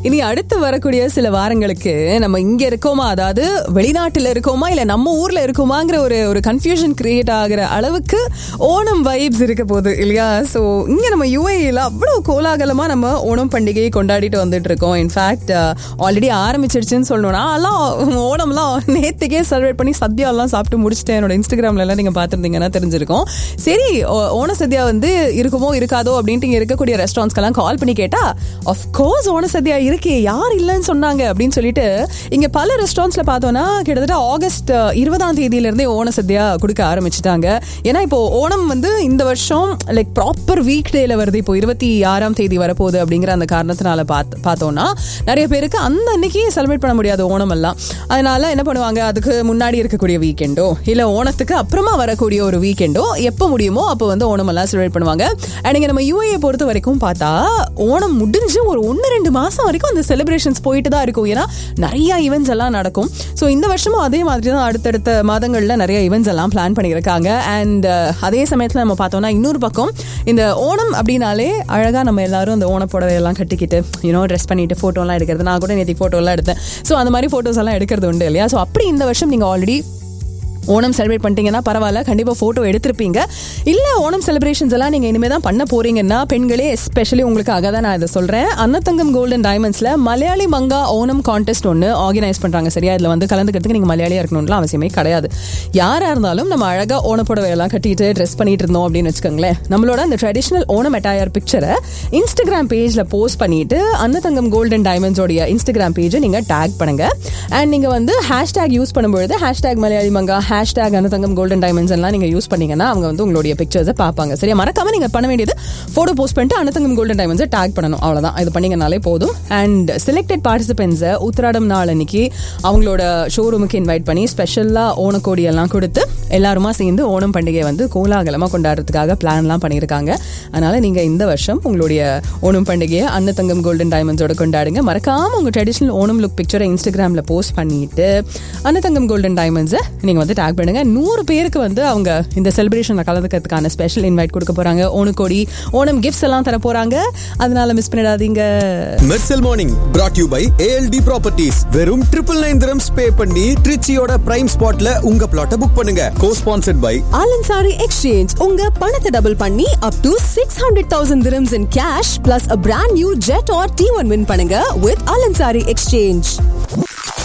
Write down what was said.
இனி அடுத்து வரக்கூடிய சில வாரங்களுக்கு நம்ம இங்க இருக்கோமா அதாவது வெளிநாட்டுல இருக்கோமா இல்ல நம்ம ஊர்ல இருக்கோமாங்கிற ஒரு ஒரு கன்ஃபியூஷன் கிரியேட் ஆகுற அளவுக்கு ஓணம் வைப்ஸ் இருக்க போகுது இல்லையா ஸோ இங்க நம்ம யூஏல அவ்வளவு கோலாகலமா நம்ம ஓணம் பண்டிகையை கொண்டாடிட்டு வந்துட்டு இருக்கோம் இன்ஃபேக்ட் ஆல்ரெடி ஆரம்பிச்சிருச்சுன்னு சொல்லணும்னா எல்லாம் ஓணம்லாம் நேத்துக்கே செலிப்ரேட் பண்ணி சத்யா எல்லாம் சாப்பிட்டு முடிச்சுட்டேன் என்னோட இன்ஸ்டாகிராம்ல எல்லாம் நீங்க பாத்திருந்தீங்கன்னா தெரிஞ்சிருக்கும் சரி ஓ- ஓண சத்யா வந்து இருக்குமோ இருக்காதோ அப்படின்ட்டு இங்க இருக்கக்கூடிய ரெஸ்டாரண்ட்ஸ்க்கெல்லாம் கால் பண்ணி கேட்டா கோர்ஸ் ஓண சத்யா இருக்கே யார் இல்லைன்னு சொன்னாங்க அப்படின்னு சொல்லிட்டு இங்க பல ரெஸ்டாரண்ட்ஸ்ல பார்த்தோம்னா கிட்டத்தட்ட ஆகஸ்ட் அஹ், இருபதாம் தேதியில இருந்தே ஓண சத்யா கொடுக்க ஆரம்பிச்சிட்டாங்க ஏன்னா இப்போ ஓணம் வந்து இந்த வருஷம் லைக் ப்ராப்பர் வீக் டேல வருது இப்போ இருபத்தி ஆறாம் தேதி வரப்போகுது அப்படிங்கிற அந்த காரணத்தினால பார்த்து பார்த்தோம்னா நிறைய பேருக்கு அந்த அன்னைக்கு செலிப்ரேட் பண்ண முடியாது ஓணம் எல்லாம் அதனால என்ன பண்ணுவாங்க அதுக்கு முன்னாடி இருக்கக்கூடிய வீக்கெண்டோ இல்ல ஓணத்துக்கு அப்புறமா வரக்கூடிய ஒரு வீக்கெண்டோ எப்போ முடியுமோ அப்போ வந்து ஓணம் எல்லாம் செலிப்ரேட் பண்ணுவாங்க அண்ட் இங்க நம்ம யூஏ பொறுத்த வரைக்கும் பார்த்தா ஓணம் முடிஞ்சு ஒரு ஒன்று ரெண்டு மாசம் வரைக்கும் அந்த செலிப்ரேஷன்ஸ் போயிட்டு தான் இருக்கும் ஏன்னா நிறைய ஈவெண்ட்ஸ் எல்லாம் நடக்கும் ஸோ இந்த வருஷமும் அதே மாதிரி தான் அடுத்தடுத்த மாதங்கள்ல நிறைய ஈவெண்ட்ஸ் எல்லாம் பிளான் பண்ணியிருக்காங்க அண்ட் அதே சமயத்தில் நம்ம பார்த்தோம்னா இன்னொரு பக்கம் இந்த ஓணம் அப்படின்னாலே அழகா நம்ம எல்லாரும் அந்த ஓண புடவை எல்லாம் கட்டிக்கிட்டு யூனோ ட்ரெஸ் பண்ணிட்டு photo எல்லாம் எடுக்கிறது நான் கூட நேற்று ஃபோட்டோ எல்லாம் எடுத்தேன் ஸோ அந்த மாதிரி ஃபோட்டோஸ் எல்லாம் எடுக்கிறது உண்டு இல்லையா ஸோ அப்படி இந்த வருஷம் நீங்க ஆல்ரெடி ஓணம் செலிப்ரேட் பண்ணிட்டீங்கன்னா பரவாயில்ல கண்டிப்பாக ஃபோட்டோ எடுத்திருப்பீங்க இல்லை ஓணம் செலிப்ரேஷன்ஸ் எல்லாம் நீங்கள் இனிமேல் தான் பண்ண போறீங்கன்னா பெண்களே எஸ்பெஷலி உங்களுக்காக தான் நான் இதை சொல்கிறேன் அன்னத்தங்கம் கோல்டன் டைமண்ட்ஸில் மலையாளி மங்கா ஓணம் கான்டெஸ்ட் ஒன்று ஆர்கனைஸ் பண்ணுறாங்க சரியா இதில் வந்து கலந்துக்கிறதுக்கு நீங்கள் மலையாளியாக இருக்கணும்லாம் அவசியமே கிடையாது யாராக இருந்தாலும் நம்ம அழகாக ஓணப்புடவையெல்லாம் கட்டிட்டு ட்ரெஸ் பண்ணிட்டு இருந்தோம் அப்படின்னு வச்சுக்கோங்களேன் நம்மளோட அந்த ட்ரெடிஷ்னல் ஓணம் அட்டாயர் பிக்சரை இன்ஸ்டாகிராம் பேஜில் போஸ்ட் பண்ணிட்டு அன்னதங்கம் கோல்டன் டைமண்ட்ஸோடைய இன்ஸ்டாகிராம் பேஜை நீங்கள் டேக் பண்ணுங்க அண்ட் நீங்கள் வந்து ஹேஷ்டேக் யூஸ் பண்ணும்பொழுது hashtag Malayali Manga hashtag Annathangam golden diamonds எல்லாம் நீங்கள் யூஸ் பண்ணீங்கன்னா அவங்க வந்து உங்களுடைய பிக்சர்ஸை பார்ப்பாங்க சரியா மறக்காம நீங்கள் பண்ண வேண்டியது ஃபோட்டோ போஸ்ட் பண்ணிட்டு அன்னதங்கம் கோல்டன் டைமண்ட்ஸை டேக் பண்ணணும் அவ்வளோதான் இது பண்ணீங்கனாலே போதும் அண்ட் செலக்டட் பார்ட்டிசிபென்ட்ஸை உத்திராடம் நாள் அன்னைக்கு அவங்களோட ஷோரூமுக்கு இன்வைட் பண்ணி ஸ்பெஷலாக ஓணக்கோடி எல்லாம் கொடுத்து எல்லாருமா சேர்ந்து ஓணம் பண்டிகையை வந்து கோலாகலமாக கொண்டாடுறதுக்காக பிளான்லாம் பண்ணியிருக்காங்க அதனால நீங்க இந்த வருஷம் உங்களுடைய ஓணம் பண்டிகையை அன்னதங்கம் கோல்டன் டைமண்ட்ஸோட கொண்டாடுங்க மறக்காம உங்க ட்ரெடிஷனல் ஓணம் லுக் பிக்சரை இன்ஸ்டாகிராம்ல போஸ்ட் பண்ணிட்டு அன்னதங்கம் கோல்டன் டைமண்ட்ஸை நீங்க வந்து டேக் பண்ணுங்க நூறு பேருக்கு வந்து அவங்க இந்த செலிப்ரேஷன்ல கலந்துக்கிறதுக்கான ஸ்பெஷல் இன்வைட் கொடுக்க போறாங்க ஓணுக்கோடி ஓணம் கிஃப்ட்ஸ் எல்லாம் தர போறாங்க அதனால மிஸ் பண்ணிடாதீங்க Mersal morning brought you by ALT properties வெறும் ட்ரிபிள் நைன் திரம்ஸ் பே பண்ணி ட்ரிச்சியோட பிரைம் ஸ்பாட்ல உங்க பிளாட்டை புக் பண்ணுங்க go sponsored by Al Ansari exchange உங்க பணத்தை டபுள் பண்ணி up to six hundred thousand dirhams in cash plus a brand new jet R T one win பண்ணுங்க வித் ஆலன்சாரி எக்ஸ்சேஞ்ச்